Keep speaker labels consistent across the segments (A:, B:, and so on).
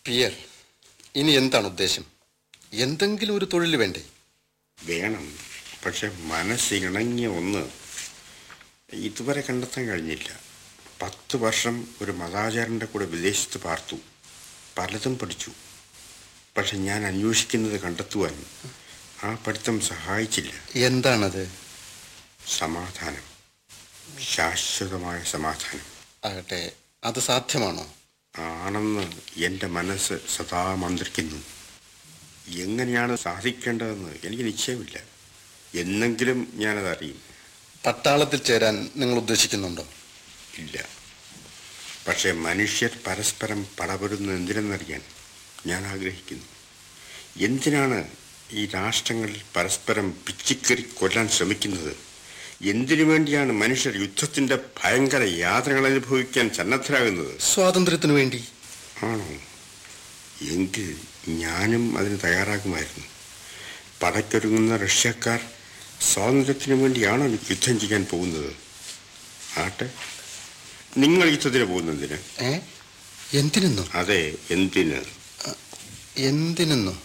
A: peer ഇനി എന്താണ് ഉദ്ദേശം എന്തെങ്കിലും ഒരു തൊഴിൽ വേണ്ടേ
B: വേണം പക്ഷെ മനസ്സിണങ്ങിയ ഒന്ന് ഇതുവരെ കണ്ടെത്താൻ കഴിഞ്ഞില്ല പത്ത് വർഷം ഒരു മതാചാരൻ്റെ കൂടെ വിദേശത്ത് പാർത്തു പലതും പഠിച്ചു പക്ഷെ ഞാൻ അന്വേഷിക്കുന്നത് കണ്ടെത്തുവാൻ ആ പഠിത്തം സഹായിച്ചില്ല
A: എന്താണത്
B: സമാധാനം ശാശ്വതമായ സമാധാനം
A: ആകട്ടെ അത് സാധ്യമാണോ
B: ആണെന്ന് എൻ്റെ മനസ്സ് സദാ മന്ത്രിക്കുന്നു എങ്ങനെയാണ് സാധിക്കേണ്ടതെന്ന് എനിക്ക് നിശ്ചയമില്ല എന്നെങ്കിലും ഞാനതറിയും
A: പട്ടാളത്തിൽ ചേരാൻ നിങ്ങൾ ഉദ്ദേശിക്കുന്നുണ്ടോ
B: ഇല്ല പക്ഷേ മനുഷ്യർ പരസ്പരം പടപെടുന്ന എന്തിനെന്നറിയാൻ ഞാൻ ആഗ്രഹിക്കുന്നു എന്തിനാണ് ഈ രാഷ്ട്രങ്ങൾ പരസ്പരം പിച്ചിക്കറി കൊല്ലാൻ ശ്രമിക്കുന്നത് എന്തിനു വേണ്ടിയാണ് മനുഷ്യർ യുദ്ധത്തിന്റെ ഭയങ്കര യാതനകൾ അനുഭവിക്കാൻ സന്നദ്ധരാകുന്നത്
A: സ്വാതന്ത്ര്യത്തിനു വേണ്ടി
B: ആണോ എങ്കിൽ ഞാനും അതിന് തയ്യാറാകുമായിരുന്നു പടയ്ക്കൊരുങ്ങുന്ന റഷ്യക്കാർ സ്വാതന്ത്ര്യത്തിനു വേണ്ടിയാണോ യുദ്ധം ചെയ്യാൻ പോകുന്നത് ആട്ടെ നിങ്ങൾ യുദ്ധത്തിന് പോകുന്നതിന്
A: ഏ എന്തിനെന്നോ
B: അതെ എന്തിന്
A: എന്തിനെന്നോ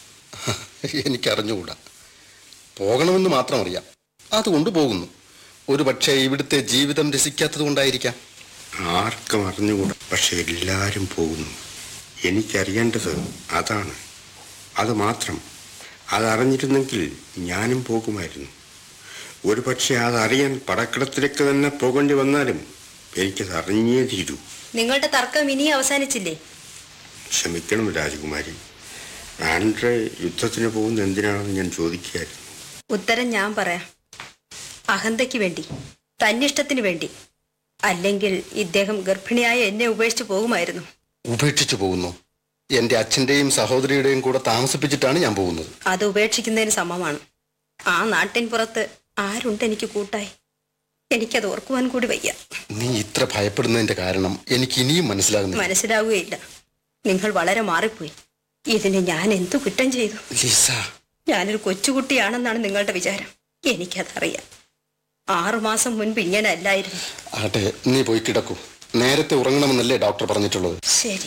A: എനിക്കറിഞ്ഞുകൂടാ പോകണമെന്ന് മാത്രം അറിയാം അതുകൊണ്ട് പോകുന്നു ഒരു പക്ഷേ ഇവിടുത്തെ ജീവിതം രസിക്കാത്തത് കൊണ്ടായിരിക്കാം
B: ആർക്കും അറിഞ്ഞുകൂടാ പക്ഷെ എല്ലാവരും പോകുന്നു എനിക്കറിയേണ്ടത് അതാണ് അത് മാത്രം അതറിഞ്ഞിരുന്നെങ്കിൽ ഞാനും പോകുമായിരുന്നു ഒരു പക്ഷേ അതറിയാൻ പടക്കിടത്തിലേക്ക് തന്നെ പോകേണ്ടി വന്നാലും എനിക്കത് അറിഞ്ഞേ തീരൂ
C: നിങ്ങളുടെ തർക്കം ഇനി അവസാനിച്ചില്ലേ
B: ക്ഷമിക്കണം രാജകുമാരി ആൻഡ്രെ യുദ്ധത്തിന് പോകുന്ന എന്തിനാണെന്ന് ഞാൻ ചോദിക്കുകയായിരുന്നു
C: ഉത്തരം ഞാൻ പറയാം അഹന്തയ്ക്ക് വേണ്ടി തന്നിഷ്ടത്തിന് വേണ്ടി അല്ലെങ്കിൽ ഇദ്ദേഹം ഗർഭിണിയായ എന്നെ ഉപേക്ഷിച്ച് പോകുമായിരുന്നു
A: ഉപേക്ഷിച്ചു പോകുന്നു എന്റെ അച്ഛന്റെയും സഹോദരിയുടെയും കൂടെ താമസിപ്പിച്ചിട്ടാണ് ഞാൻ പോകുന്നത്
C: അത് ഉപേക്ഷിക്കുന്നതിന് സമമാണ് ആ നാട്ടിൻ പുറത്ത് ആരുണ്ട് എനിക്ക് കൂട്ടായി എനിക്കത് ഓർക്കുവാൻ കൂടി വയ്യ
A: നീ ഇത്ര ഭയപ്പെടുന്നതിന്റെ കാരണം എനിക്ക് ഇനിയും മനസ്സിലാകുന്നില്ല
C: മനസ്സിലാവുകയില്ല നിങ്ങൾ വളരെ മാറിപ്പോയി ഇതിന് ഞാൻ എന്തു കുറ്റം ചെയ്തു
A: ലിസ
C: ഞാനൊരു കൊച്ചുകുട്ടിയാണെന്നാണ് നിങ്ങളുടെ വിചാരം എനിക്കതറിയാം ആറുമാസം മുൻപ് ഇങ്ങനെ അല്ലായിരുന്നു
A: ആട്ടെ നീ പോയി കിടക്കൂ നേരത്തെ ഉറങ്ങണമെന്നല്ലേ ഡോക്ടർ പറഞ്ഞിട്ടുള്ളത്
C: ശരി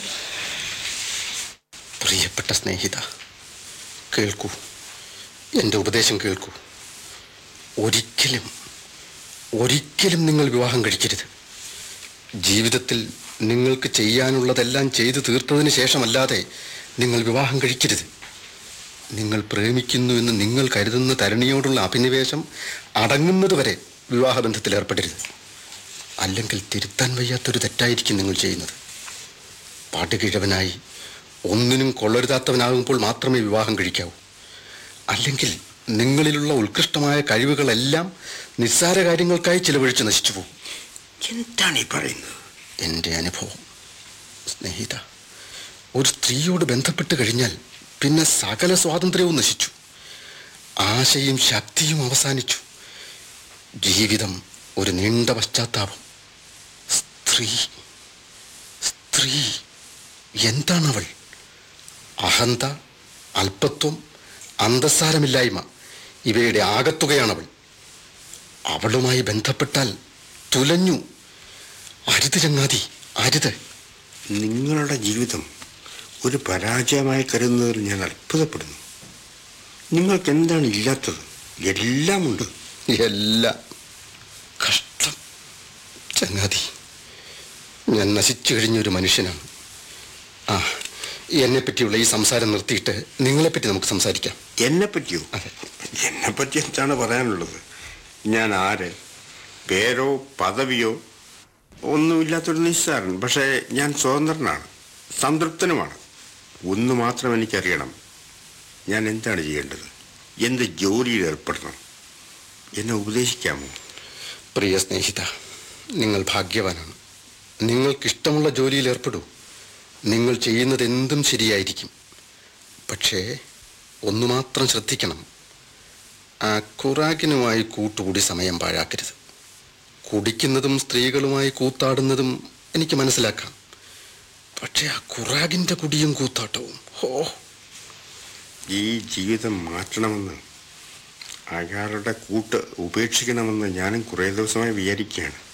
A: പ്രിയപ്പെട്ട സ്നേഹിത കേൾക്കൂ എൻ്റെ ഉപദേശം കേൾക്കൂ ഒരിക്കലും ഒരിക്കലും നിങ്ങൾ വിവാഹം കഴിക്കരുത് ജീവിതത്തിൽ നിങ്ങൾക്ക് ചെയ്യാനുള്ളതെല്ലാം ചെയ്തു തീർത്തതിന് ശേഷമല്ലാതെ നിങ്ങൾ വിവാഹം കഴിക്കരുത് നിങ്ങൾ പ്രേമിക്കുന്നു എന്ന് നിങ്ങൾ കരുതുന്ന തരുണിയോടുള്ള അഭിനിവേശം അടങ്ങുന്നത് വരെ വിവാഹബന്ധത്തിൽ ഏർപ്പെടരുത് അല്ലെങ്കിൽ തിരുത്താൻ വയ്യാത്തൊരു തെറ്റായിരിക്കും നിങ്ങൾ ചെയ്യുന്നത് പാട്ടുകിഴവനായി ഒന്നിനും കൊള്ളരുതാത്തവനാകുമ്പോൾ മാത്രമേ വിവാഹം കഴിക്കാവൂ അല്ലെങ്കിൽ നിങ്ങളിലുള്ള ഉത്കൃഷ്ടമായ കഴിവുകളെല്ലാം നിസ്സാര കാര്യങ്ങൾക്കായി ചിലവഴിച്ച് നശിച്ചു പോകും
B: എന്താണ് ഈ പറയുന്നത്
A: എൻ്റെ അനുഭവം സ്നേഹിത ഒരു സ്ത്രീയോട് ബന്ധപ്പെട്ട് കഴിഞ്ഞാൽ പിന്നെ സകല സ്വാതന്ത്ര്യവും നശിച്ചു ആശയും ശക്തിയും അവസാനിച്ചു ജീവിതം ഒരു നീണ്ട പശ്ചാത്താപം സ്ത്രീ സ്ത്രീ എന്താണവൾ അഹന്ത അല്പത്വം അന്തസ്സാരമില്ലായ്മ ഇവയുടെ ആകത്തുകയാണവൾ അവളുമായി ബന്ധപ്പെട്ടാൽ തുലഞ്ഞു അരുത് ചങ്ങാതി അരുത്
B: നിങ്ങളുടെ ജീവിതം ഒരു പരാജയമായി കരുതുന്നതിൽ ഞാൻ അത്ഭുതപ്പെടുന്നു നിങ്ങൾക്ക് എന്താണ് ഇല്ലാത്തത് എല്ലാമുണ്ട്
A: എല്ലാം കഷ്ടം ചങ്ങാതി ഞാൻ നശിച്ചു കഴിഞ്ഞൊരു മനുഷ്യനാണ് ആ എന്നെപ്പറ്റിയുള്ള ഈ സംസാരം നിർത്തിയിട്ട് നിങ്ങളെപ്പറ്റി നമുക്ക് സംസാരിക്കാം
B: എന്നെ പറ്റിയോ
A: അതെ
B: എന്നെ പറ്റി എന്താണ് പറയാനുള്ളത് ഞാൻ ആര് പേരോ പദവിയോ ഒന്നുമില്ലാത്തൊരു നിസ്സാരൻ പക്ഷേ ഞാൻ സ്വതന്ത്രനാണ് സംതൃപ്തനുമാണ് ഒന്ന് മാത്രം എനിക്കറിയണം ഞാൻ എന്താണ് ചെയ്യേണ്ടത് എന്ത് ജോലിയിൽ ഏർപ്പെടണം എന്നെ ഉപദേശിക്കാമോ
A: പ്രിയ സ്നേഹിത നിങ്ങൾ ഭാഗ്യവാനാണ് നിങ്ങൾക്കിഷ്ടമുള്ള ജോലിയിൽ ഏർപ്പെടൂ നിങ്ങൾ ചെയ്യുന്നത് എന്തും ശരിയായിരിക്കും പക്ഷേ ഒന്നു മാത്രം ശ്രദ്ധിക്കണം ആ ഖുറാഖിനുമായി കൂട്ടുകൂടി സമയം പാഴാക്കരുത് കുടിക്കുന്നതും സ്ത്രീകളുമായി കൂത്താടുന്നതും എനിക്ക് മനസ്സിലാക്കാം പക്ഷേ ആ ഖുറാഖിൻ്റെ കുടിയും കൂത്താട്ടവും ഹോ
B: ഈ ജീവിതം മാറ്റണമെന്ന് അയാളുടെ കൂട്ട് ഉപേക്ഷിക്കണമെന്ന് ഞാനും കുറേ ദിവസമായി വിചാരിക്കുകയാണ്